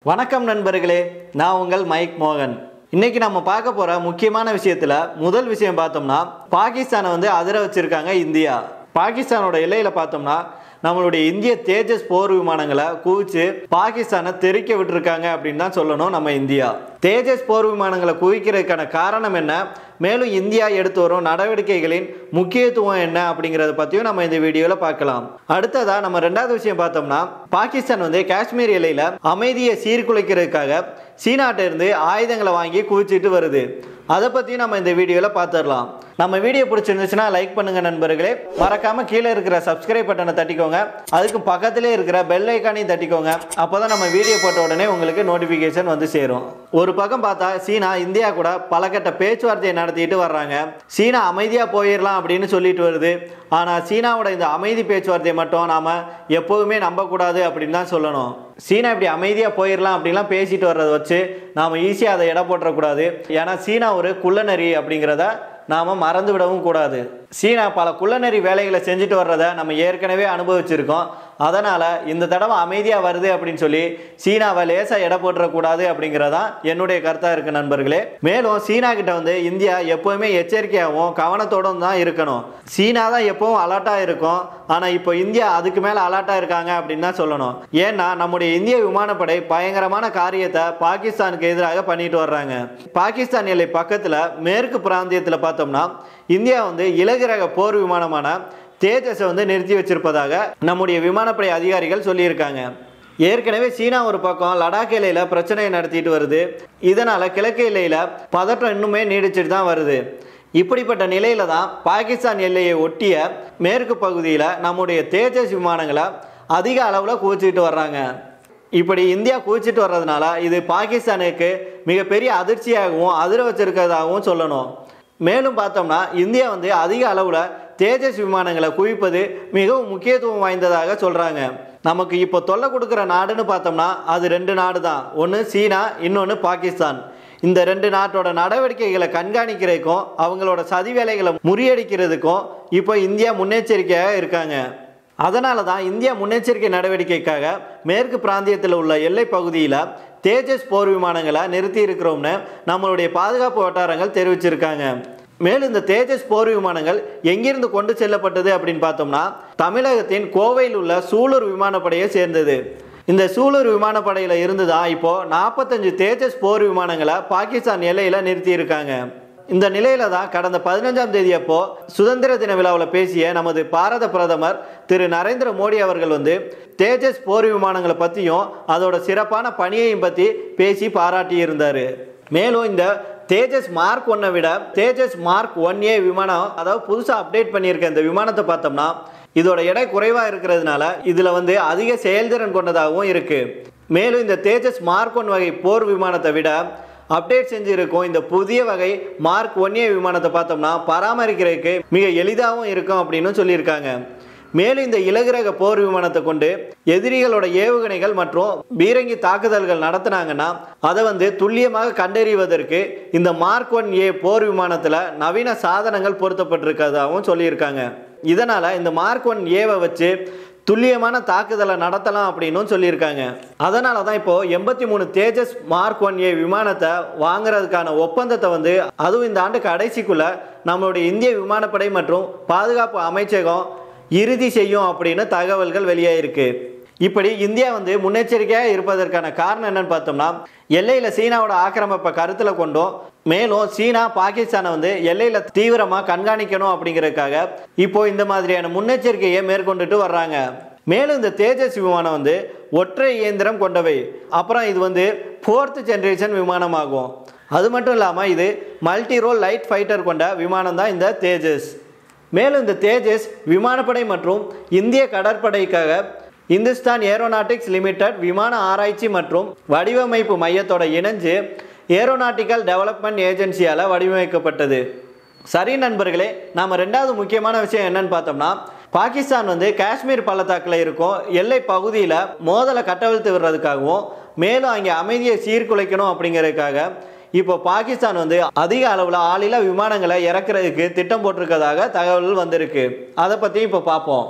வணக்கம் நண்பர்களே நான் உங்கள் மைக் மோகன் இன்னைக்கு நம்ம பார்க்க போற முக்கியமான விஷயத்துல முதல் விஷயம் பார்த்தோம்னா பாகிஸ்தானை வந்து அதிர வச்சிருக்காங்க இந்தியா பாகிஸ்தானோட எல்லையில பார்த்தோம்னா நம்மளுடைய இந்திய தேஜஸ் போர் விமானங்களை குவிச்சு பாகிஸ்தானை தெறிக்க விட்டுருக்காங்க அப்படின்னு தான் சொல்லணும் நம்ம இந்தியா தேஜஸ் போர் விமானங்களை குவிக்கிறதுக்கான காரணம் என்ன மேலும் இந்தியா எடுத்து வரும் நடவடிக்கைகளின் முக்கியத்துவம் என்ன அப்படிங்கிறத பற்றியும் நம்ம இந்த வீடியோவில் பார்க்கலாம் அடுத்ததாக நம்ம ரெண்டாவது விஷயம் பார்த்தோம்னா பாகிஸ்தான் வந்து காஷ்மீர் எல்லையில் அமைதியை சீர்குலைக்கிறதுக்காக சீனாட்ட இருந்து ஆயுதங்களை வாங்கி குவிச்சிட்டு வருது அதை பற்றியும் நம்ம இந்த வீடியோவில் பார்த்துடலாம் நம்ம வீடியோ பிடிச்சிருந்துச்சுன்னா லைக் பண்ணுங்க நண்பர்களே மறக்காம கீழே இருக்கிற சப்ஸ்கிரைப் பட்டனை தட்டிக்கோங்க அதுக்கு பக்கத்திலே இருக்கிற பெல் ஐக்கானையும் தட்டிக்கோங்க அப்போதான் நம்ம வீடியோ போட்ட உடனே உங்களுக்கு நோட்டிஃபிகேஷன் வந்து சேரும் ஒரு பக்கம் பார்த்தா சீனா இந்தியா கூட பல கட்ட பேச்சுவார்த்தையை நடத்திட்டு வர்றாங்க சீனா அமைதியாக போயிடலாம் அப்படின்னு சொல்லிட்டு வருது ஆனால் சீனாவோட இந்த அமைதி பேச்சுவார்த்தையை மட்டும் நாம் எப்போதுமே நம்பக்கூடாது அப்படின்னு தான் சொல்லணும் சீனா இப்படி அமைதியாக போயிடலாம் அப்படின்லாம் பேசிட்டு வர்றதை வச்சு நாம் ஈஸியாக அதை எடை போட்டுறக்கூடாது ஏன்னா சீனா ஒரு குள்ளநரி அப்படிங்கிறத நாம் மறந்து விடவும் கூடாது சீனா பல குள்ளநெறி வேலைகளை செஞ்சுட்டு வர்றதை நம்ம ஏற்கனவே அனுபவிச்சிருக்கோம் அதனால் இந்த தடவை அமைதியாக வருது அப்படின்னு சொல்லி சீனாவை லேசாக எடை போட்டுறக்கூடாது அப்படிங்கிறதான் என்னுடைய கருத்தாக இருக்கு நண்பர்களே மேலும் சீனா கிட்ட வந்து இந்தியா எப்போவுமே எச்சரிக்கையாகவும் கவனத்தோடும் தான் இருக்கணும் சீனா தான் எப்பவும் அலர்ட்டாக இருக்கும் ஆனால் இப்போ இந்தியா அதுக்கு மேலே அலர்ட்டாக இருக்காங்க அப்படின்னு தான் சொல்லணும் ஏன்னா நம்முடைய இந்திய விமானப்படை பயங்கரமான காரியத்தை பாகிஸ்தானுக்கு எதிராக பண்ணிட்டு வர்றாங்க பாகிஸ்தான் எல்லை பக்கத்தில் மேற்கு பிராந்தியத்தில் பார்த்தோம்னா இந்தியா வந்து இலகுரக போர் விமானமான தேஜஸை வந்து நிறுத்தி வச்சிருப்பதாக நம்முடைய விமானப்படை அதிகாரிகள் சொல்லியிருக்காங்க ஏற்கனவே சீனா ஒரு பக்கம் லடாக் எல்லையில் பிரச்சனையை நடத்திட்டு வருது இதனால் கிழக்கு எல்லையில் பதற்றம் இன்னுமே நீடிச்சிட்டு தான் வருது இப்படிப்பட்ட நிலையில தான் பாகிஸ்தான் எல்லையை ஒட்டிய மேற்கு பகுதியில் நம்முடைய தேஜஸ் விமானங்களை அதிக அளவில் குவிச்சிட்டு வர்றாங்க இப்படி இந்தியா குவிச்சிட்டு வர்றதுனால இது பாகிஸ்தானுக்கு மிகப்பெரிய அதிர்ச்சியாகவும் அதிர வச்சிருக்கிறதாகவும் சொல்லணும் மேலும் பார்த்தோம்னா இந்தியா வந்து அதிக அளவில் தேஜஸ் விமானங்களை குவிப்பது மிகவும் முக்கியத்துவம் வாய்ந்ததாக சொல்கிறாங்க நமக்கு இப்போ தொல்லை கொடுக்குற நாடுன்னு பார்த்தோம்னா அது ரெண்டு நாடு தான் ஒன்று சீனா இன்னொன்று பாகிஸ்தான் இந்த ரெண்டு நாட்டோட நடவடிக்கைகளை கண்காணிக்கிறதுக்கும் அவங்களோட சதி வேலைகளை முறியடிக்கிறதுக்கும் இப்போ இந்தியா முன்னெச்சரிக்கையாக இருக்காங்க அதனால தான் இந்தியா முன்னெச்சரிக்கை நடவடிக்கைக்காக மேற்கு பிராந்தியத்தில் உள்ள எல்லை பகுதியில் தேஜஸ் போர் விமானங்களை நிறுத்தி இருக்கிறோம்னு நம்மளுடைய பாதுகாப்பு வட்டாரங்கள் தெரிவிச்சிருக்காங்க மேலும் இந்த தேஜஸ் போர் விமானங்கள் எங்கிருந்து கொண்டு செல்லப்பட்டது அப்படின்னு பார்த்தோம்னா தமிழகத்தின் கோவையில் உள்ள சூலூர் விமானப்படையை சேர்ந்தது இந்த சூலூர் விமானப்படையில் இருந்து தான் இப்போ நாற்பத்தஞ்சு தேஜஸ் போர் விமானங்களை பாகிஸ்தான் எல்லையில் நிறுத்தி இருக்காங்க இந்த நிலையில தான் கடந்த பதினஞ்சாம் தேதி அப்போ சுதந்திர தின விழாவில் பேசிய நமது பாரத பிரதமர் திரு நரேந்திர மோடி அவர்கள் வந்து தேஜஸ் போர் விமானங்களை பற்றியும் அதோட சிறப்பான பணியையும் பற்றி பேசி பாராட்டி இருந்தார் மேலும் இந்த தேஜஸ் மார்க் ஒன்னை விட தேஜஸ் மார்க் ஒன் ஏ விமானம் அதாவது புதுசாக அப்டேட் பண்ணியிருக்க இந்த விமானத்தை பார்த்தோம்னா இதோட எடை குறைவாக இருக்கிறதுனால இதில் வந்து அதிக செயல்திறன் கொண்டதாகவும் இருக்குது மேலும் இந்த தேஜஸ் மார்க் ஒன் வகை போர் விமானத்தை விட அப்டேட் செஞ்சுருக்கும் இந்த புதிய வகை மார்க் ஒன் ஏ விமானத்தை பார்த்தோம்னா பராமரிக்கிறதுக்கு மிக எளிதாகவும் இருக்கும் அப்படின்னு சொல்லியிருக்காங்க மேலும் இந்த இலகுரக போர் விமானத்தை கொண்டு எதிரிகளோட ஏவுகணைகள் மற்றும் பீரங்கி தாக்குதல்கள் நடத்தினாங்கன்னா அதை வந்து துல்லியமாக கண்டறிவதற்கு இந்த மார்க் ஒன் ஏ போர் விமானத்தில் நவீன சாதனங்கள் பொருத்தப்பட்டிருக்கிறதாகவும் சொல்லியிருக்காங்க இதனால் இந்த மார்க் ஒன் ஏவை வச்சு துல்லியமான தாக்குதலை நடத்தலாம் அப்படின்னும் சொல்லியிருக்காங்க அதனால தான் இப்போ எண்பத்தி மூணு தேஜஸ் மார்க் ஒன் ஏ விமானத்தை வாங்குறதுக்கான ஒப்பந்தத்தை வந்து அதுவும் இந்த ஆண்டு கடைசிக்குள்ள நம்மளுடைய இந்திய விமானப்படை மற்றும் பாதுகாப்பு அமைச்சகம் இறுதி செய்யும் அப்படின்னு தகவல்கள் வெளியாயிருக்கு இப்படி இந்தியா வந்து முன்னெச்சரிக்கையாக இருப்பதற்கான காரணம் என்னன்னு பார்த்தோம்னா எல்லையில் சீனாவோட ஆக்கிரமிப்பை கருத்தில் கொண்டும் மேலும் சீனா பாகிஸ்தானை வந்து எல்லையில் தீவிரமாக கண்காணிக்கணும் அப்படிங்கிறதுக்காக இப்போ இந்த மாதிரியான முன்னெச்சரிக்கையை மேற்கொண்டுட்டு வர்றாங்க மேலும் இந்த தேஜஸ் விமானம் வந்து ஒற்றை இயந்திரம் கொண்டவை அப்புறம் இது வந்து ஃபோர்த் ஜென்ரேஷன் விமானமாகும் அது மட்டும் இல்லாமல் இது மல்டி ரோல் லைட் ஃபைட்டர் கொண்ட விமானம் தான் இந்த தேஜஸ் மேலும் இந்த தேஜஸ் விமானப்படை மற்றும் இந்திய கடற்படைக்காக இந்துஸ்தான் ஏரோநாட்டிக்ஸ் லிமிடெட் விமான ஆராய்ச்சி மற்றும் வடிவமைப்பு மையத்தோட இணைஞ்சு ஏரோநாட்டிக்கல் டெவலப்மெண்ட் ஏஜென்சியால் வடிவமைக்கப்பட்டது சரி நண்பர்களே நாம் ரெண்டாவது முக்கியமான விஷயம் என்னன்னு பார்த்தோம்னா பாகிஸ்தான் வந்து காஷ்மீர் பள்ளத்தாக்கில் இருக்கும் எல்லை பகுதியில் மோதலை கட்டவிழ்த்து விடுறதுக்காகவும் மேலும் அங்கே அமைதியை சீர்குலைக்கணும் அப்படிங்கிறதுக்காக இப்போ பாகிஸ்தான் வந்து அதிக அளவில் ஆளில விமானங்களை இறக்குறதுக்கு திட்டம் போட்டிருக்கதாக தகவல் வந்திருக்கு அதை பற்றி இப்போ பார்ப்போம்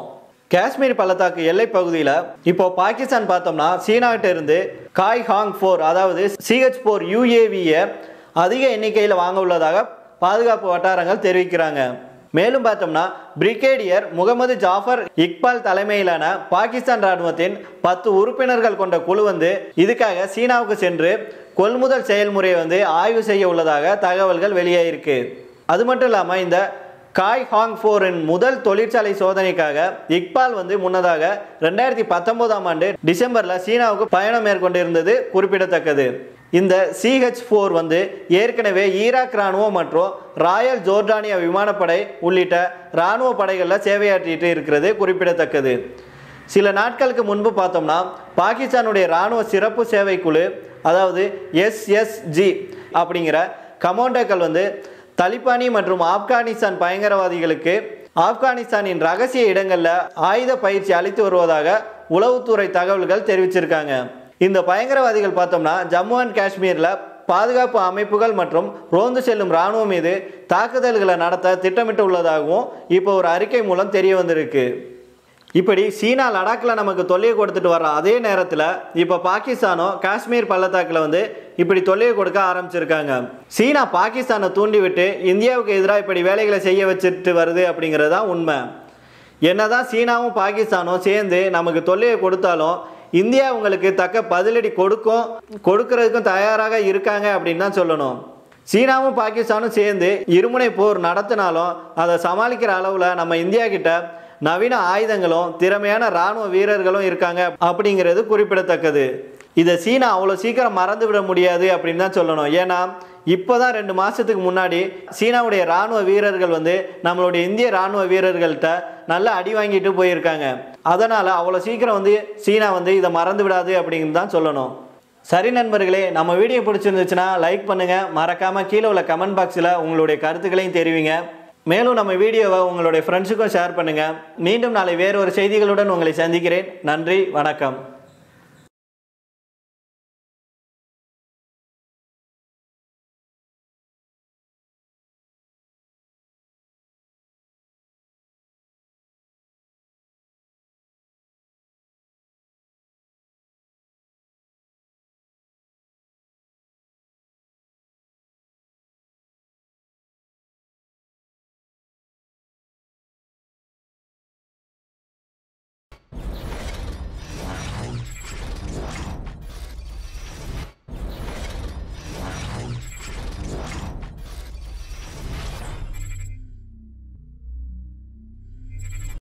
காஷ்மீர் பள்ளத்தாக்கு எல்லை பகுதியில் இப்போ பாகிஸ்தான் பார்த்தோம்னா சீனாகிட்ட இருந்து காய் ஹாங் ஃபோர் அதாவது சிஹெச் ஃபோர் யூஏவியை அதிக எண்ணிக்கையில் வாங்க உள்ளதாக பாதுகாப்பு வட்டாரங்கள் தெரிவிக்கிறாங்க மேலும் பார்த்தோம்னா பிரிகேடியர் முகமது ஜாஃபர் இக்பால் தலைமையிலான பாகிஸ்தான் ராணுவத்தின் பத்து உறுப்பினர்கள் கொண்ட குழு வந்து இதுக்காக சீனாவுக்கு சென்று கொள்முதல் செயல்முறையை வந்து ஆய்வு செய்ய உள்ளதாக தகவல்கள் வெளியாயிருக்கு அது மட்டும் இல்லாமல் இந்த காய் ஹாங் ஃபோரின் முதல் தொழிற்சாலை சோதனைக்காக இக்பால் வந்து முன்னதாக ரெண்டாயிரத்தி பத்தொன்பதாம் ஆண்டு டிசம்பரில் சீனாவுக்கு பயணம் மேற்கொண்டிருந்தது குறிப்பிடத்தக்கது இந்த சிஹெச் ஃபோர் வந்து ஏற்கனவே ஈராக் ராணுவம் மற்றும் ராயல் ஜோர்டானியா விமானப்படை உள்ளிட்ட இராணுவ படைகளில் சேவையாற்றிட்டு இருக்கிறது குறிப்பிடத்தக்கது சில நாட்களுக்கு முன்பு பார்த்தோம்னா பாகிஸ்தானுடைய இராணுவ சிறப்பு சேவை குழு அதாவது எஸ்எஸ்ஜி அப்படிங்கிற கமாண்டோக்கள் வந்து தலிபானி மற்றும் ஆப்கானிஸ்தான் பயங்கரவாதிகளுக்கு ஆப்கானிஸ்தானின் ரகசிய இடங்களில் ஆயுத பயிற்சி அளித்து வருவதாக உளவுத்துறை தகவல்கள் தெரிவிச்சிருக்காங்க இந்த பயங்கரவாதிகள் பார்த்தோம்னா ஜம்மு அண்ட் காஷ்மீரில் பாதுகாப்பு அமைப்புகள் மற்றும் ரோந்து செல்லும் இராணுவம் மீது தாக்குதல்களை நடத்த திட்டமிட்டு உள்ளதாகவும் இப்போ ஒரு அறிக்கை மூலம் தெரிய வந்திருக்கு இப்படி சீனா லடாக்கில் நமக்கு தொல்லையை கொடுத்துட்டு வர்ற அதே நேரத்தில் இப்போ பாகிஸ்தானும் காஷ்மீர் பள்ளத்தாக்கில் வந்து இப்படி தொல்லையை கொடுக்க ஆரம்பிச்சிருக்காங்க சீனா பாகிஸ்தானை தூண்டிவிட்டு இந்தியாவுக்கு எதிராக இப்படி வேலைகளை செய்ய வச்சுட்டு வருது அப்படிங்கிறது தான் உண்மை என்னதான் சீனாவும் பாகிஸ்தானும் சேர்ந்து நமக்கு தொல்லையை கொடுத்தாலும் இந்தியா உங்களுக்கு தக்க பதிலடி கொடுக்கும் கொடுக்கறதுக்கும் தயாராக இருக்காங்க அப்படின்னு தான் சொல்லணும் சீனாவும் பாகிஸ்தானும் சேர்ந்து இருமுனை போர் நடத்தினாலும் அதை சமாளிக்கிற அளவில் நம்ம இந்தியா கிட்ட நவீன ஆயுதங்களும் திறமையான இராணுவ வீரர்களும் இருக்காங்க அப்படிங்கிறது குறிப்பிடத்தக்கது இதை சீனா அவ்வளோ சீக்கிரம் மறந்து விட முடியாது அப்படின்னு தான் சொல்லணும் ஏன்னா இப்போ தான் ரெண்டு மாதத்துக்கு முன்னாடி சீனாவுடைய இராணுவ வீரர்கள் வந்து நம்மளுடைய இந்திய இராணுவ வீரர்கள்ட்ட நல்லா அடி வாங்கிட்டு போயிருக்காங்க அதனால் அவ்வளோ சீக்கிரம் வந்து சீனா வந்து இதை மறந்து விடாது அப்படின்னு தான் சொல்லணும் சரி நண்பர்களே நம்ம வீடியோ பிடிச்சிருந்துச்சுன்னா லைக் பண்ணுங்கள் மறக்காமல் கீழே உள்ள கமெண்ட் பாக்ஸில் உங்களுடைய கருத்துக்களையும் தெரிவிங்க மேலும் நம்ம வீடியோவை உங்களுடைய ஃப்ரெண்ட்ஸுக்கும் ஷேர் பண்ணுங்கள் மீண்டும் நாளை வேறு ஒரு செய்திகளுடன் உங்களை சந்திக்கிறேன் நன்றி வணக்கம்